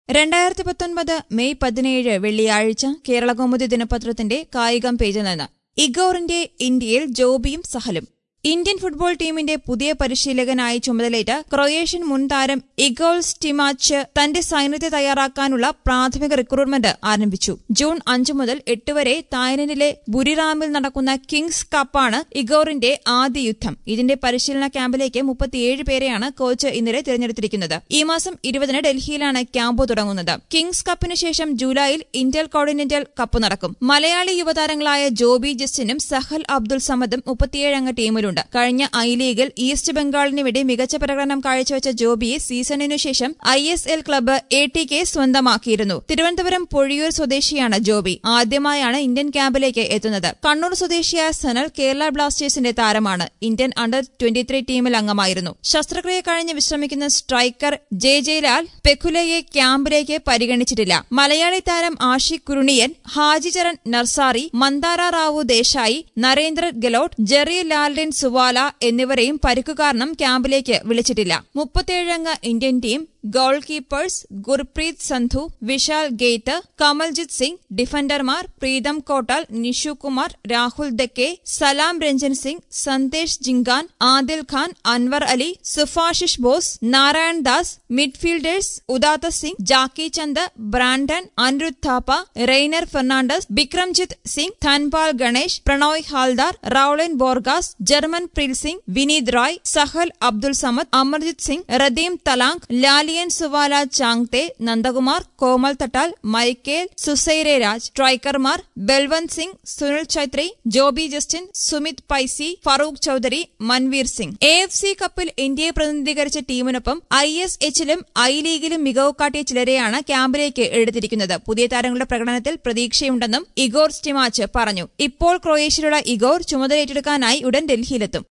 രണ്ടായിരത്തി പത്തൊൻപത് മെയ് പതിനേഴ് വെള്ളിയാഴ്ച കേരളകൗമുദി ദിനപത്രത്തിന്റെ കായികം പേജിൽ നിന്ന് ഇഗോറിന്റെ ഇന്ത്യയിൽ ജോബിയും സഹലും ഇന്ത്യൻ ഫുട്ബോൾ ടീമിന്റെ പുതിയ പരിശീലകനായി ചുമതലയേറ്റ ക്രൊയേഷ്യൻ മുൻ താരം ഇഗോൾ സ്റ്റിമാച്ച് തന്റെ സൈന്യത്തെ തയ്യാറാക്കാനുള്ള പ്രാഥമിക റിക്രൂട്ട്മെന്റ് ആരംഭിച്ചു ജൂൺ അഞ്ച് മുതൽ എട്ട് വരെ തായ്ലൻഡിലെ ബുരിറാമിൽ നടക്കുന്ന കിങ്സ് കപ്പാണ് ഇഗോറിന്റെ ആദ്യ യുദ്ധം ഇതിന്റെ പരിശീലന ക്യാമ്പിലേക്ക് മുപ്പത്തിയേഴ് പേരെയാണ് കോച്ച് ഇന്നലെ തിരഞ്ഞെടുത്തിരിക്കുന്നത് ഈ മാസം ഇരുപതിന് ഡൽഹിയിലാണ് ക്യാമ്പ് തുടങ്ങുന്നത് കിങ്സ് കപ്പിന് ശേഷം ജൂലൈയിൽ ഇന്റൽ കോർഡിനന്റൽ കപ്പ് നടക്കും മലയാളി യുവതാരങ്ങളായ ജോബി ജസ്റ്റിനും സഹൽ അബ്ദുൾ സമദും മുപ്പത്തിയേഴംഗ ടീമിലുണ്ട് കഴിഞ്ഞ ഐ ലീഗിൽ ഈസ്റ്റ് ബംഗാളിന് വേണ്ടി മികച്ച പ്രകടനം കാഴ്ചവെച്ച ജോബിയെ സീസണിനു ശേഷം I S L club A T K സ്വന്തമാക്കിയിരുന്നു തിരുവനന്തപുരം പൊഴിയൂർ സ്വദേശിയാണ് ജോബി ആദ്യമായാണ് ഇന്ത്യൻ ക്യാമ്പിലേക്ക് എത്തുന്നത് കണ്ണൂർ സ്വദേശിയായ സനൽ കേരള ബ്ലാസ്റ്റേഴ്സിന്റെ താരമാണ് ഇന്ത്യൻ അണ്ടർ ട്വന്റി ത്രീ ടീമിൽ അംഗമായിരുന്നു ശസ്ത്രക്രിയ കഴിഞ്ഞ് വിശ്രമിക്കുന്ന സ്ട്രൈക്കർ ജെ ജയലാൽ പെക്കുലയെ ക്യാമ്പിലേക്ക് പരിഗണിച്ചിട്ടില്ല മലയാളി താരം ആഷിഖ് കുരുണിയൻ ഹാജിചരൺ നർസാറി മന്ദാര റാവു ദേശായി നരേന്ദ്ര ഗെലോട്ട് ജെറി ലാൽഡൻ സുവാല എന്നിവരെയും പരിക്കു കാരണം ക്യാമ്പിലേക്ക് വിളിച്ചിട്ടില്ല മുപ്പത്തിയേഴംഗ Indian team goal keepers Gurpreet Sandhu Vishal gate Kamaljit Singh ഡിഫൻഡർമാർ Pritam Kotal Nishu Kumar Rahul ദക്കെ സലാം രഞ്ജൻ സിംഗ് സന്ദേശ് ജിങ്കാൻ ആദിൽ ഖാൻ അൻവർ അലി സുഫാഷിഷ് ബോസ് നാരായൺ ദാസ് മിഡ്ഫീൽഡേഴ്സ് ഉദാത്ത സിംഗ് ജാക്കി Chand Brandon Anirudh താപ്പ Reiner Fernandez ബിക്രംജിത്ത് Singh ധൻപാൽ Ganesh Prannoy ഹാൽദാർ റൌളൻ ബോർഗാസ് German Germanpreet Singh Vineeth Rai Sahal Abdul Samad Amarjit Singh Redeem Tlang Lallianzuala Chhangte Nandhakumar Komal Thatal Michael Soosairaj സ്ട്രൈക്കർമാർ Balwant Singh Sunil Chhetri Jobi Justin Sumit Passi Farukh Choudhary Manvir Singh A F C കപ്പിൽ ഇന്ത്യയെ പ്രതിനിധീകരിച്ച ടീമിനൊപ്പം ഐ എസ് എച്ചിലും ഐ ലീഗിലും മികവ് കാട്ടിയ ചിലരെയാണ് ക്യാമ്പിലേക്ക് എടുത്തിരിക്കുന്നത് പുതിയ താരങ്ങളുടെ പ്രകടനത്തിൽ പ്രതീക്ഷയുണ്ടെന്നും ഇഗോർ സ്റ്റിമാച്ച് പറഞ്ഞു ഇപ്പോൾ ക്രൊയേഷ്യയിലുള്ള ഇഗോർ ചുമതലയേറ്റെടുക്കാനായി ഉടൻ ഡൽഹിയിലെത്തും